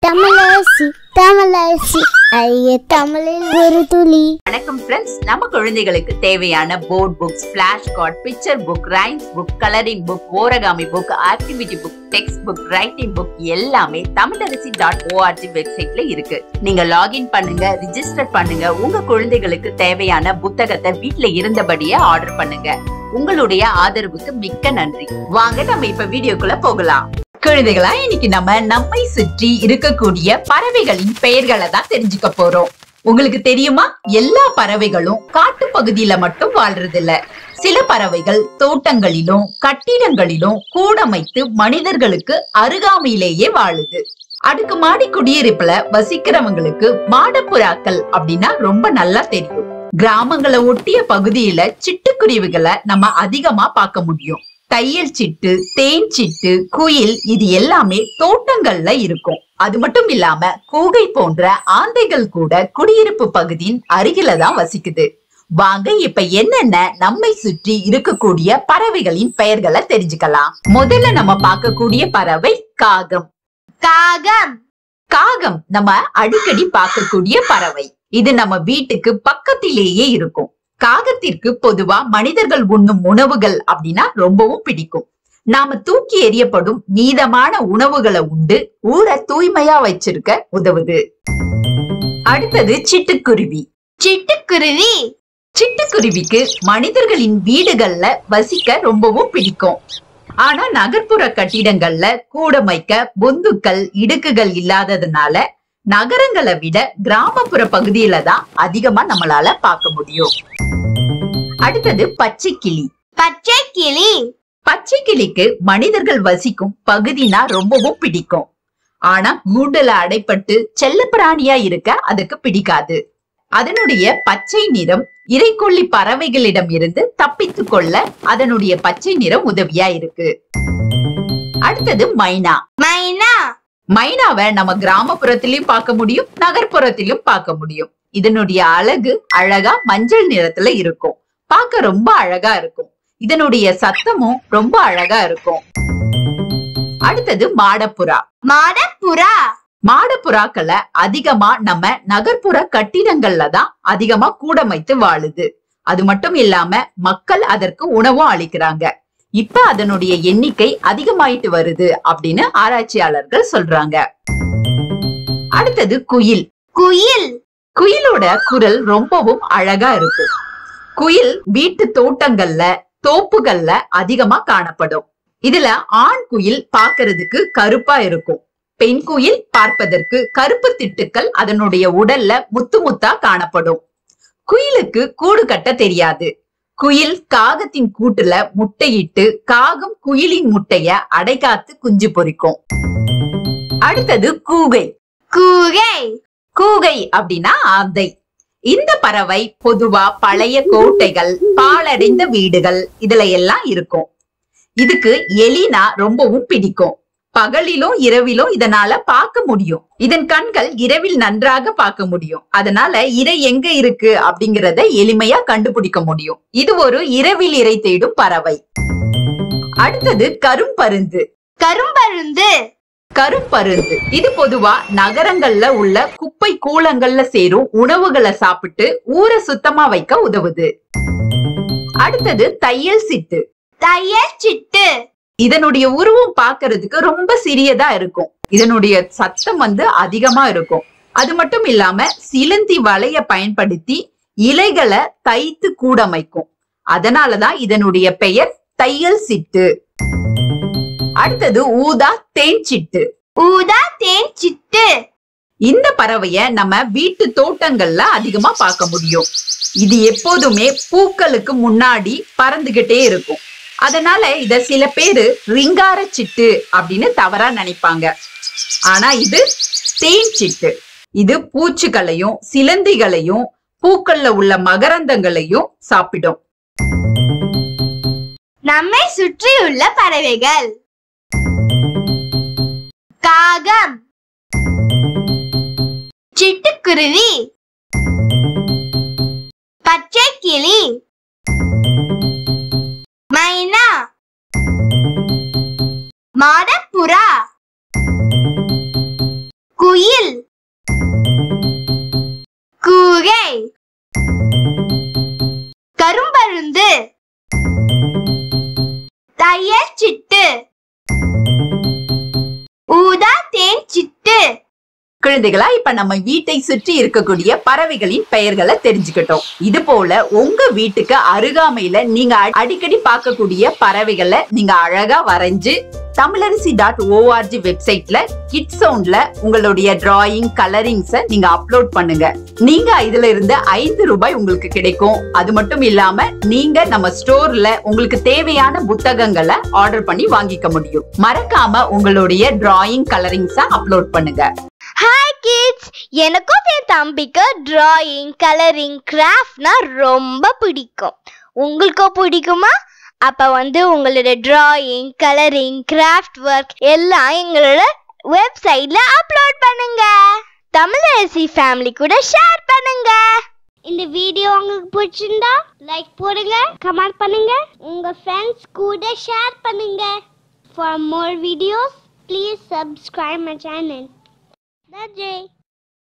தமிழரசி தமிழரசி ஐய தமிழில் ஒரு துளி வணக்கம் ஃப்ரெண்ட்ஸ் நம்ம குழந்தைகளுக்கு தேவையான board books flash card picture book rhymes book colouring book origami book activity book text book writing book எல்லாமே தமிழரசி டாட் ஓஆர்ஜி வெப்சைட்ல இருக்கு நீங்க லாகின் பண்ணுங்க ரிஜிஸ்டர் பண்ணுங்க உங்க குழந்தைகளுக்கு தேவையான புத்தகத்தை வீட்ல இருந்தபடியே ஆர்டர் பண்ணுங்க உங்களுடைய ஆதரவுக்கு மிக்க நன்றி வாங்க நம்ம இப்ப வீடியோக்குள்ள போகலாம் குழந்தைகளா இன்னைக்கு நம்ம நம்மை சுற்றி இருக்கக்கூடிய பறவைகளின் பெயர்களை தான் தெரிஞ்சுக்க போறோம் உங்களுக்கு தெரியுமா எல்லா பறவைகளும் காட்டு பகுதியில மட்டும் வாழ்றது இல்ல சில பறவைகள் தோட்டங்களிலும் கட்டிடங்களிலும் கூடமைத்து மனிதர்களுக்கு அருகாமையிலேயே வாழுது அடுக்குமாடி குடியிருப்புல வசிக்கிறவங்களுக்கு மாடப்புறாக்கள் அப்படின்னா ரொம்ப நல்லா தெரியும் கிராமங்களை ஒட்டிய பகுதியில சிட்டுக்குருவிகளை நம்ம அதிகமா பார்க்க முடியும் தையல் சிட்டு தேன் சிட்டு குயில் இது எல்லாமே தோட்டங்கள்ல இருக்கும் அது மட்டும் இல்லாம கூகை போன்ற ஆந்தைகள் கூட குடியிருப்பு பகுதியின் அருகில தான் வசிக்குது வாங்க இப்ப என்னென்ன நம்மை சுற்றி இருக்கக்கூடிய பறவைகளின் பெயர்களை தெரிஞ்சுக்கலாம் முதல்ல நம்ம பார்க்கக்கூடிய பறவை காகம் காகம் காகம் நம்ம அடிக்கடி பார்க்கக்கூடிய பறவை இது நம்ம வீட்டுக்கு பக்கத்திலேயே இருக்கும் காகத்திற்கு பொதுவா மனிதர்கள் உண்ணும் உணவுகள் அப்படின்னா ரொம்பவும் பிடிக்கும் நாம தூக்கி எறியப்படும் மீதமான உணவுகளை உண்டு ஊரை தூய்மையா வச்சிருக்க உதவுது அடுத்தது சிட்டுக்குருவி சிட்டுக்குருவி சிட்டுக்குருவிக்கு மனிதர்களின் வீடுகள்ல வசிக்க ரொம்பவும் பிடிக்கும் ஆனா நகர்ப்புற கட்டிடங்கள்ல கூடமைக்க பொந்துக்கள் இடுக்குகள் இல்லாததுனால நகரங்களை விட கிராமப்புற பகுதியில தான் அதிகமா நம்மளால பார்க்க முடியும் அடுத்தது பச்சை கிளி பச்சை கிளி பச்சை கிளிக்கு மனிதர்கள் வசிக்கும் பகுதினா ரொம்பவும் பிடிக்கும் ஆனா கூண்டுல அடைப்பட்டு செல்ல பிராணியா இருக்க அதுக்கு பிடிக்காது அதனுடைய பச்சை நிறம் இறைக்கொல்லி பறவைகளிடம் இருந்து தப்பித்துக் கொள்ள அதனுடைய பச்சை நிறம் உதவியா இருக்கு அடுத்தது மைனா மைனா மைனாவை நம்ம கிராமப்புறத்திலயும் பார்க்க முடியும் நகர்ப்புறத்திலும் பார்க்க முடியும் இதனுடைய அழகு அழகா மஞ்சள் நிறத்துல இருக்கும் பார்க்க ரொம்ப அழகா இருக்கும் இதனுடைய சத்தமும் ரொம்ப அழகா இருக்கும் அடுத்தது மாடப்புறா மாடப்புறா மாடப்புறாக்களை அதிகமா நம்ம நகர்ப்புற கட்டிடங்கள்ல தான் அதிகமா கூடமைத்து வாழுது அது மட்டும் இல்லாம மக்கள் அதற்கு உணவும் அளிக்கிறாங்க இப்ப அதனுடைய எண்ணிக்கை அதிகமாயிட்டு வருது அப்படின்னு ஆராய்ச்சியாளர்கள் சொல்றாங்க அடுத்தது குயில் குயில் குயிலோட குரல் ரொம்பவும் அழகா இருக்கும் குயில் வீட்டு தோட்டங்கள்ல தோப்புகள்ல அதிகமா காணப்படும் இதுல ஆண் குயில் பார்க்கிறதுக்கு கருப்பா இருக்கும் பெண் குயில் பார்ப்பதற்கு கருப்பு திட்டுக்கள் அதனுடைய உடல்ல முத்து முத்தா காணப்படும் குயிலுக்கு கூடு கட்ட தெரியாது குயில் காகத்தின் கூட்டுல முட்டையிட்டு காகம் குயிலின் முட்டைய அடைகாத்து குஞ்சு பொரிக்கும் அடுத்தது கூகை கூகை கூகை அப்படின்னா ஆந்தை இந்த பறவை பொதுவா பழைய கோட்டைகள் பாழடைந்த வீடுகள் இதுல எல்லாம் இருக்கும் இதுக்கு எலினா ரொம்பவும் பிடிக்கும் பகலிலும் இரவிலும் இதனால பார்க்க முடியும் இதன் கண்கள் இரவில் நன்றாக பார்க்க முடியும் அதனால இரை எங்க இருக்கு அப்படிங்கறத எளிமையா கண்டுபிடிக்க முடியும் இது ஒரு இரவில் இரை தேடும் பறவை அடுத்தது கரும்பருந்து கரும்பருந்து கரும்பருந்து இது பொதுவா நகரங்கள்ல உள்ள குப்பை கூலங்கள்ல சேரும் உணவுகளை சாப்பிட்டு ஊரை சுத்தமா வைக்க உதவுது அடுத்தது தையல் சிட்டு தையல் சிட்டு இதனுடைய உருவம் பார்க்கிறதுக்கு ரொம்ப சிறியதா இருக்கும் இதனுடைய சத்தம் வந்து அதிகமா இருக்கும் அது மட்டும் இல்லாம சிலந்தி வலைய பயன்படுத்தி இலைகளை தைத்து கூடமைக்கும் அதனாலதான் இதனுடைய பெயர் தையல் சிட்டு அடுத்தது ஊதா தேன் சிட்டு ஊதா தேன் சிட்டு இந்த பறவைய நம்ம வீட்டு தோட்டங்கள்ல அதிகமா பார்க்க முடியும் இது எப்போதுமே பூக்களுக்கு முன்னாடி பறந்துகிட்டே இருக்கும் அதனால இத சில பேரு ரிங்கார சிட்டு அப்படின்னு தவறா நினைப்பாங்க ஆனா இது தேன் சிட்டு இது பூச்சிகளையும் சிலந்திகளையும் பூக்கள்ல உள்ள மகரந்தங்களையும் சாப்பிடும் நம்மை சுற்றியுள்ள பறவைகள் காகம் சிட்டுக்குருவி பச்சை கிளி மைனா மாடப்புறா குயில் கூகை கரும்பருந்து தையல் சிட்டு ஊதா தேன் சிட்டு குழந்தைகளா இப்ப நம்ம வீட்டை சுற்றி இருக்கக்கூடிய பறவைகளின் பெயர்களை தெரிஞ்சுக்கிட்டோம் இது போல உங்க வீட்டுக்கு அருகாமையில நீங்க அ- அடிக்கடி பார்க்கக்கூடிய பறவைகளை நீங்க அழகா வரைஞ்சு தமிழரசி டாட் ஓஆர்ஜி வெப்சைட்ல கிட் சவுண்ட்ல உங்களுடைய டிராயிங் கலரிங்ஸ நீங்க அப்லோட் பண்ணுங்க நீங்க இதுல இருந்து ஐந்து ரூபாய் உங்களுக்கு கிடைக்கும் அது மட்டும் இல்லாம நீங்க நம்ம ஸ்டோர்ல உங்களுக்கு தேவையான புத்தகங்களை ஆர்டர் பண்ணி வாங்கிக்க முடியும் மறக்காம உங்களுடைய டிராயிங் கலரிங்ஸ அப்லோட் பண்ணுங்க ஹாய் கிட்ஸ் எனக்கும் என் தம்பிக்கு டிராயிங் கலரிங் கிராஃப்ட்னா ரொம்ப பிடிக்கும் உங்களுக்கும் பிடிக்குமா அப்போ வந்து உங்களோட டிராயிங் கலரிங் கிராஃப்ட் ஒர்க் எல்லாம் எங்களோட வெப்சைட்ல அப்லோட் பண்ணுங்க தமிழரசி ஃபேமிலி கூட ஷேர் பண்ணுங்க இந்த வீடியோ உங்களுக்கு பிடிச்சிருந்தா லைக் போடுங்க கமெண்ட் பண்ணுங்க உங்க ஃப்ரெண்ட்ஸ் கூட ஷேர் பண்ணுங்க for more videos please subscribe my channel நன்றி